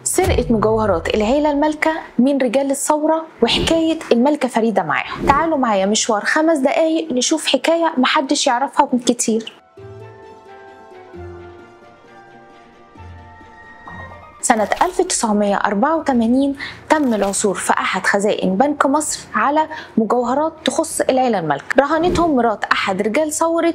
سرقة مجوهرات العيلة المالكة من رجال الثورة وحكاية الملكة فريدة معاهم تعالوا معايا مشوار خمس دقايق نشوف حكاية محدش يعرفها من كتير سنة 1984 تم العثور في أحد خزائن بنك مصر على مجوهرات تخص العيلة المالكة رهنتهم مرات أحد رجال ثورة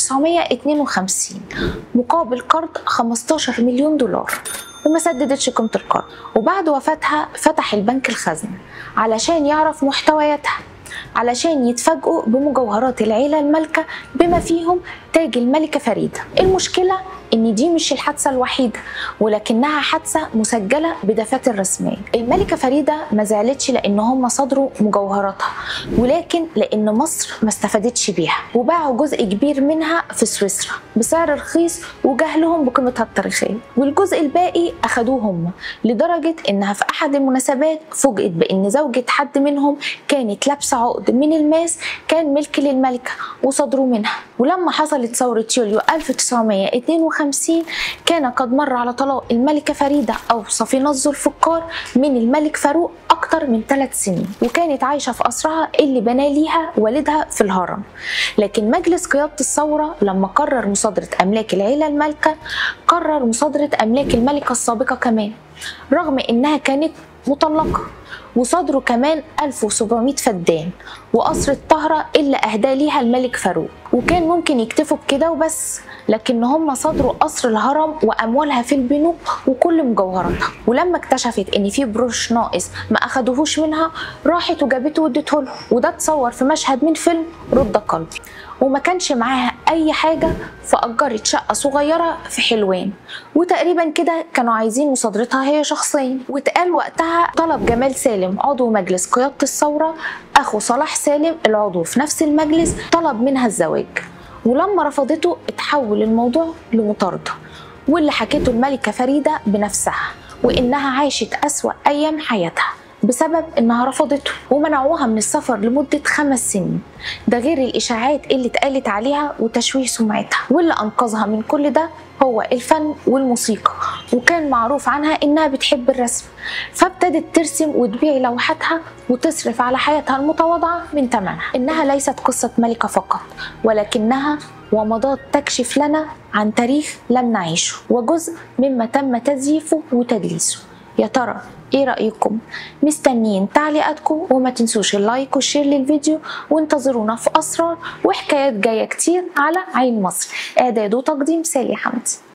1952 مقابل قرض 15 مليون دولار وما سددتش قيمة القرض وبعد وفاتها فتح البنك الخزنة علشان يعرف محتوياتها علشان يتفاجئوا بمجوهرات العيلة المالكة بما فيهم تاج الملكة فريدة المشكلة ان دي مش الحادثة الوحيدة ولكنها حادثة مسجلة بدفاتر رسمية الملكة فريدة ما زعلتش لان هم صدروا مجوهراتها ولكن لان مصر ما استفادتش بيها وباعوا جزء كبير منها في سويسرا بسعر رخيص وجهلهم بقيمتها التاريخية والجزء الباقي اخدوه هم لدرجة انها في احد المناسبات فوجئت بان زوجة حد منهم كانت لابسة عقد من الماس كان ملك للملكة وصدروا منها ولما حصلت ثورة يوليو 1952 كان قد مر على طلاق الملكة فريدة أو صفينة الذوالفقار من الملك فاروق أكتر من ثلاث سنين وكانت عايشة في قصرها اللي بنى ليها والدها في الهرم لكن مجلس قيادة الثورة لما قرر مصادرة أملاك العيلة المالكة قرر مصادرة أملاك الملكة السابقة كمان رغم إنها كانت مطلقة وصدروا كمان 1700 فدان وقصر الطهرة اللي أهداه ليها الملك فاروق وكان ممكن يكتفوا بكده وبس لكن هم صدروا قصر الهرم وأموالها في البنوك وكل مجوهراتها ولما اكتشفت إن في بروش ناقص ما أخدوهوش منها راحت وجابته وادته له وده اتصور في مشهد من فيلم رد قلبي وما كانش معاها أي حاجة فأجرت شقة صغيرة في حلوان وتقريبا كده كانوا عايزين مصادرتها هي شخصيا واتقال وقتها طلب جمال سالم عضو مجلس قيادة الثورة أخو صلاح سالم العضو في نفس المجلس طلب منها الزواج ولما رفضته اتحول الموضوع لمطاردة واللي حكته الملكة فريدة بنفسها وإنها عاشت أسوأ أيام حياتها بسبب انها رفضته ومنعوها من السفر لمدة خمس سنين ده غير الاشاعات اللي اتقالت عليها وتشويه سمعتها واللي انقذها من كل ده هو الفن والموسيقى وكان معروف عنها انها بتحب الرسم فابتدت ترسم وتبيع لوحاتها وتصرف على حياتها المتواضعة من ثمنها انها ليست قصة ملكة فقط ولكنها ومضات تكشف لنا عن تاريخ لم نعيشه وجزء مما تم تزييفه وتدليسه يا ترى ايه رأيكم مستنيين تعليقاتكم وما تنسوش اللايك والشير للفيديو وانتظرونا في أسرار وحكايات جاية كتير على عين مصر إعداد وتقديم سالي حمدي